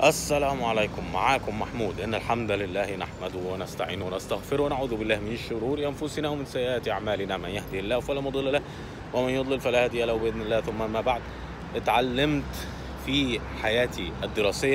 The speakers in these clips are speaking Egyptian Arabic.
السلام عليكم معاكم محمود إن الحمد لله نحمده ونستعينه ونستغفره ونعوذ بالله من شرور أنفسنا ومن سيئات أعمالنا من يهدي الله فلا مضل له ومن يضلل فلا هادي له بإذن الله ثم ما بعد اتعلمت في حياتي الدراسية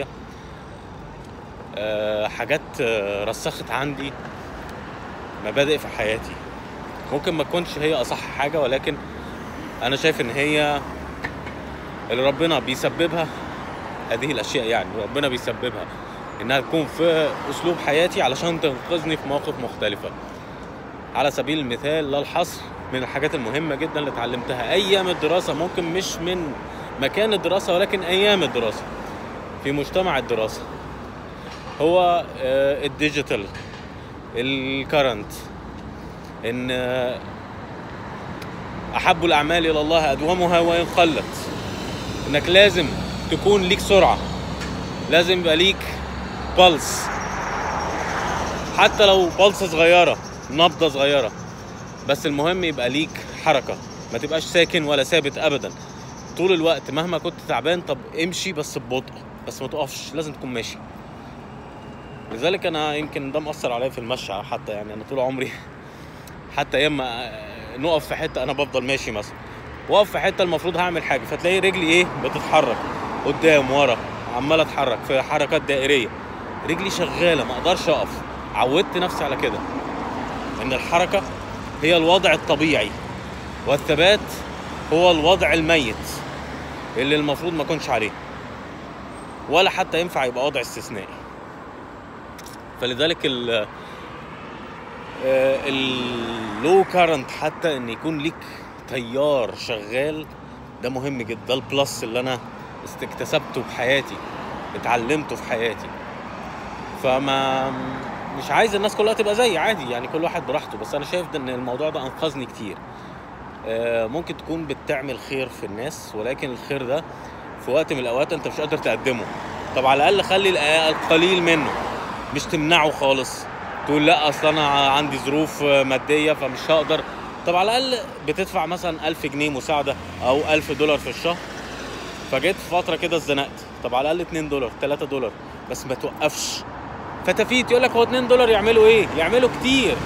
آه، حاجات آه، رسخت عندي مبادئ في حياتي ممكن ما تكونش هي أصح حاجة ولكن أنا شايف إن هي اللي ربنا بيسببها هذه الاشياء يعني ربنا بيسببها انها تكون في اسلوب حياتي علشان تنقذني في مواقف مختلفه على سبيل المثال لا الحصر من الحاجات المهمه جدا اللي اتعلمتها ايام الدراسه ممكن مش من مكان الدراسه ولكن ايام الدراسه في مجتمع الدراسه هو آه، الديجيتال الكرنت ان آه، احب الاعمال الى الله ادومها وان قلت انك لازم تكون ليك سرعه لازم يبقى ليك بلس حتى لو بلس صغيره نبضه صغيره بس المهم يبقى ليك حركه ما تبقاش ساكن ولا ثابت ابدا طول الوقت مهما كنت تعبان طب امشي بس ببطء بس ما تقفش لازم تكون ماشي لذلك انا يمكن ده مأثر عليا في المشي حتى يعني انا طول عمري حتى ايام ما نقف في حته انا بفضل ماشي مثلا واقف في حته المفروض هعمل حاجه فتلاقي رجلي ايه بتتحرك قدام ورا عمال اتحرك في حركات دائريه رجلي شغاله ما اقدرش اقف عودت نفسي على كده ان الحركه هي الوضع الطبيعي والثبات هو الوضع الميت اللي المفروض ما اكونش عليه ولا حتى ينفع يبقى وضع استثنائي فلذلك ال اللو كارنت حتى ان يكون ليك تيار شغال ده مهم جدا ده البلس اللي انا است- اكتسبته في حياتي اتعلمته في حياتي فما مش عايز الناس كلها تبقى زيي عادي يعني كل واحد براحته بس انا شايف ده ان الموضوع ده انقذني كتير آه، ممكن تكون بتعمل خير في الناس ولكن الخير ده في وقت من الاوقات انت مش قادر تقدمه طب على الاقل خلي الأ- القليل منه مش تمنعه خالص تقول لا اصل انا عندي ظروف آه، ماديه فمش هقدر طب على الاقل بتدفع مثلا 1000 جنيه مساعده او 1000 دولار في الشهر فجيت في فتره كده اتزنقت طب على الاقل 2 دولار 3 دولار بس ما توقفش فتفيت يقول لك هو 2 دولار يعملوا ايه يعملوا كتير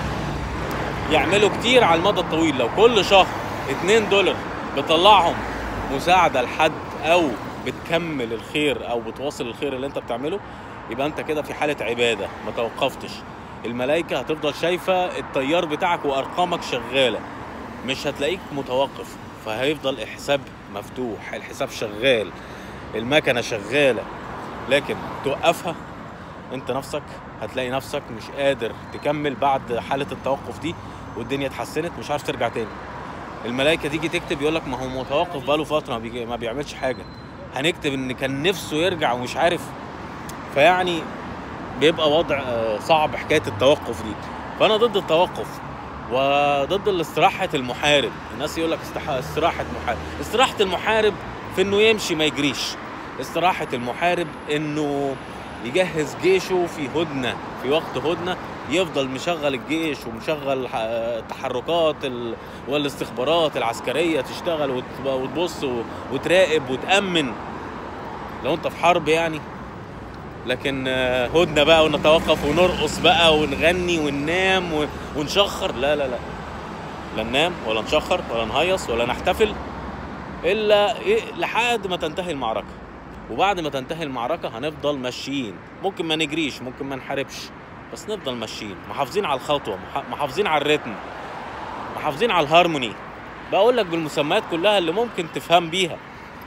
يعملوا كتير على المدى الطويل لو كل شهر 2 دولار بتطلعهم مساعده لحد او بتكمل الخير او بتواصل الخير اللي انت بتعمله يبقى انت كده في حاله عباده ما توقفتش الملائكه هتفضل شايفه التيار بتاعك وارقامك شغاله مش هتلاقيك متوقف فهيفضل الحساب مفتوح الحساب شغال المكنه شغاله لكن توقفها انت نفسك هتلاقي نفسك مش قادر تكمل بعد حاله التوقف دي والدنيا اتحسنت مش عارف ترجع تاني الملائكه تيجي تكتب يقول لك ما هو متوقف بقاله فتره ما, بيجي ما بيعملش حاجه هنكتب ان كان نفسه يرجع ومش عارف فيعني بيبقى وضع آه، صعب حكايه التوقف دي فانا ضد التوقف وضد الاستراحه المحارب الناس يقول لك استح- استراحه محارب استراحه المحارب في انه يمشي ما يجريش استراحه المحارب انه يجهز جيشه في هدنه في وقت هدنه يفضل مشغل الجيش ومشغل ح- التحركات ال- والاستخبارات العسكريه تشتغل وت- وتبص و- وتراقب وتامن لو انت في حرب يعني لكن آه، هدنه بقى ونتوقف ونرقص بقى ونغني وننام و- ونشخر لا لا لا لا ننام ولا نشخر ولا نهيص ولا نحتفل الا إيه لحد ما تنتهي المعركه وبعد ما تنتهي المعركه هنفضل ماشيين ممكن ما نجريش ممكن ما نحاربش بس نفضل ماشيين محافظين على الخطوه مح- محافظين على الريتم محافظين على الهارموني بقول لك بالمسميات كلها اللي ممكن تفهم بيها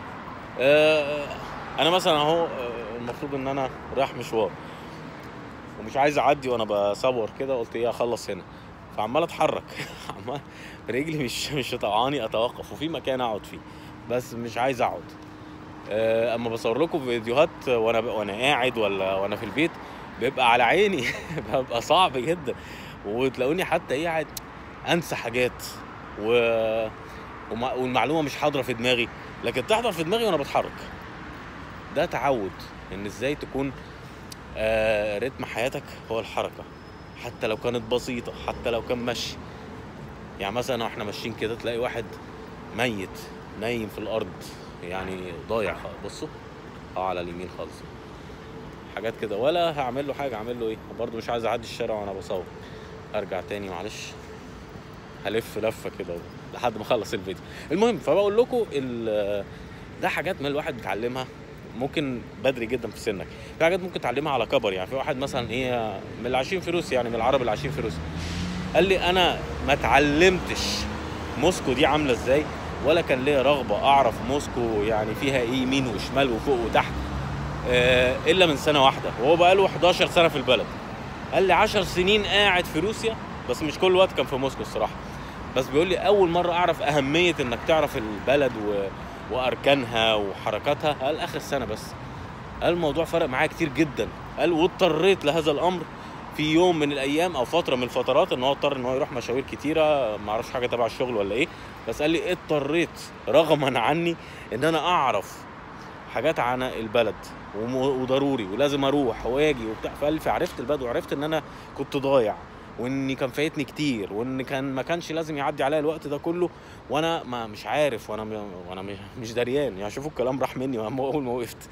آه، انا مثلا اهو آه، المفروض ان انا رايح مشوار ومش عايز اعدي وانا بصور كده قلت ايه اخلص هنا فعمال اتحرك عمال رجلي مش مش طوعاني اتوقف وفي مكان اقعد فيه بس مش عايز اقعد آه، اما بصور لكم فيديوهات وانا وانا قاعد ولا وانا في البيت بيبقى على عيني ببقى صعب جدا وتلاقوني حتى ايه قاعد انسى حاجات و... وما... والمعلومه مش حاضره في دماغي لكن تحضر في دماغي وانا بتحرك ده تعود ان ازاي تكون آه رتم حياتك هو الحركه حتى لو كانت بسيطه حتى لو كان مشي يعني مثلا واحنا ماشيين كده تلاقي واحد ميت نايم في الارض يعني ضايع خالص. بصوا اه على اليمين خالص حاجات كده ولا هعمل له حاجه اعمل له ايه برضه مش عايز اعدي الشارع وانا بصور ارجع تاني معلش هلف لفه كده لحد ما اخلص الفيديو المهم فبقول لكم ال- ده حاجات ما الواحد بيتعلمها ممكن بدري جدا في سنك في حاجات ممكن تعلمها على كبر يعني في واحد مثلا ايه من اللي عايشين في روسيا يعني من العرب اللي عايشين في روسيا قال لي انا ما اتعلمتش موسكو دي عامله ازاي ولا كان ليا رغبه اعرف موسكو يعني فيها ايه يمين وشمال وفوق وتحت آه، الا من سنه واحده وهو بقى له 11 سنه في البلد قال لي 10 سنين قاعد في روسيا بس مش كل وقت كان في موسكو الصراحه بس بيقول لي اول مره اعرف اهميه انك تعرف البلد و... واركانها وحركاتها قال اخر سنه بس قال الموضوع فرق معايا كتير جدا قال واضطريت لهذا الامر في يوم من الايام او فتره من الفترات ان هو اضطر ان هو يروح مشاوير كتيره ما اعرفش حاجه تبع الشغل ولا ايه بس قال لي اضطريت رغما عني ان انا اعرف حاجات عن البلد وم- وضروري ولازم اروح واجي وبتاع فقال لي فعرفت البلد وعرفت ان انا كنت ضايع واني كان فايتني كتير وان كان ما كانش لازم يعدي عليا الوقت ده كله وانا ما مش عارف وانا م- وانا م- مش دريان يعني شوفوا الكلام راح مني وأما اول ما وقفت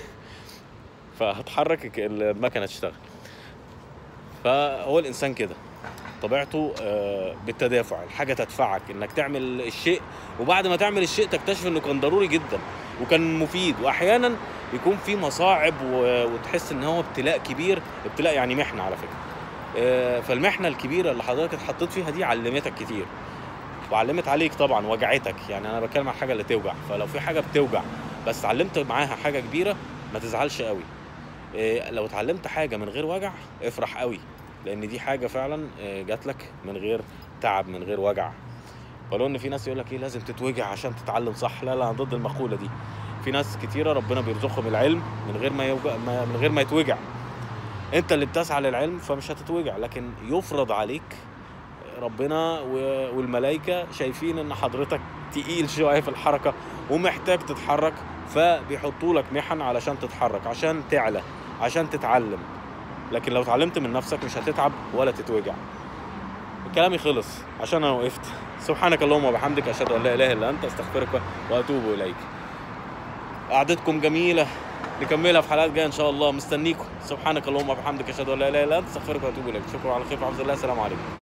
فهتحرك الك- المكنه تشتغل فهو الانسان كده طبيعته آه، بالتدافع الحاجه تدفعك انك تعمل الشيء وبعد ما تعمل الشيء تكتشف انه كان ضروري جدا وكان مفيد واحيانا يكون في مصاعب و- وتحس ان هو ابتلاء كبير ابتلاء يعني محنه على فكره آه، فالمحنه الكبيره اللي حضرتك اتحطيت فيها دي علمتك كتير وعلمت عليك طبعا وجعتك يعني انا بتكلم عن حاجه اللي توجع فلو في حاجه بتوجع بس علمت معاها حاجه كبيره ما تزعلش قوي إيه، لو اتعلمت حاجه من غير وجع افرح قوي لان دي حاجه فعلا إيه، جات لك من غير تعب من غير وجع ولو ان في ناس يقول لك ايه لازم تتوجع عشان تتعلم صح لا لا أنا ضد المقوله دي في ناس كتيره ربنا بيرزقهم العلم من غير ما يوجع ما من غير ما يتوجع انت اللي بتسعى للعلم فمش هتتوجع لكن يفرض عليك ربنا و- والملائكه شايفين ان حضرتك تقيل شويه في الحركه ومحتاج تتحرك فبيحطوا لك محن علشان تتحرك عشان تعلى عشان تتعلم لكن لو اتعلمت من نفسك مش هتتعب ولا تتوجع كلامي خلص عشان انا وقفت سبحانك اللهم وبحمدك اشهد ان لا اله الا انت استغفرك واتوب اليك قعدتكم جميله نكملها في حلقات جايه ان شاء الله مستنيكم سبحانك اللهم وبحمدك اشهد ان لا اله الا انت استغفرك واتوب اليك شكرا على خير في حفظ الله السلام عليكم